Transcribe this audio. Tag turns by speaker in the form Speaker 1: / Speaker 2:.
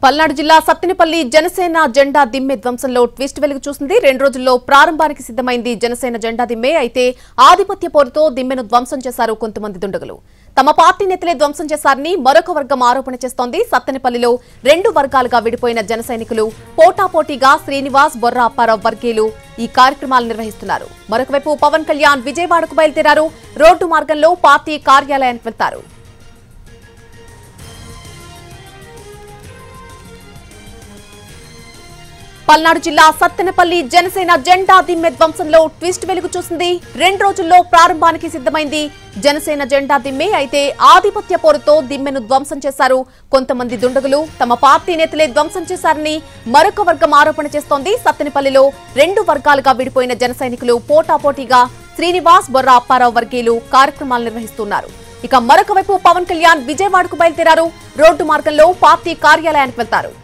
Speaker 1: పల్నాడు జిల్లా సత్తెనపల్లి జనసేన జెండా దిమ్మె ధ్వంసంలో ట్విస్ట్ వెలుగు చూసింది రెండు రోజుల్లో ప్రారంభానికి సిద్ధమైంది జనసేన జెండా దిమ్మె అయితే ఆధిపత్య పోరుతో దిమ్మెను ధ్వంసం చేశారు కొంతమంది దుండగులు తమ పార్టీ నేతలే ధ్వంసం చేశారని మరొక వర్గం ఆరోపణ చేస్తోంది సత్తెనపల్లిలో రెండు వర్గాలుగా విడిపోయిన జన సైనికులు పోటాపోటీగా శ్రీనివాస్ బొర్రా అప్పారావు వర్గీయులు ఈ కార్యక్రమాలు నిర్వహిస్తున్నారు మరొకవైపు పవన్ కళ్యాణ్ విజయవాడకు బయలుదేరారు రోడ్డు మార్గంలో పార్టీ కార్యాలయానికి వెళ్తారు పల్నాడు జిల్లా సత్తెనపల్లి జనసేన జెండా దిమ్మె ధ్వంసంలో ట్విస్ట్ వెలుగు చూసింది రెండు రోజుల్లో ప్రారంభానికి సిద్ధమైంది జనసేన జెండా దిమ్మె అయితే ఆధిపత్య పోరుతో దిమ్మెను ధ్వంసం చేశారు కొంతమంది దుండగులు తమ పార్టీ నేతలే ధ్వంసం చేశారని మరొక వర్గం ఆరోపణ చేస్తోంది సత్తెనపల్లిలో రెండు వర్గాలుగా విడిపోయిన జన సైనికులు పోటాపోటీగా శ్రీనివాస్ బొర్రా అప్పారావు వర్గీయులు కార్యక్రమాలు నిర్వహిస్తున్నారు ఇక మరొక వైపు పవన్ కళ్యాణ్ విజయవాడకు బయలుదేరారు రోడ్డు మార్గంలో పార్టీ కార్యాలయానికి వెళ్తారు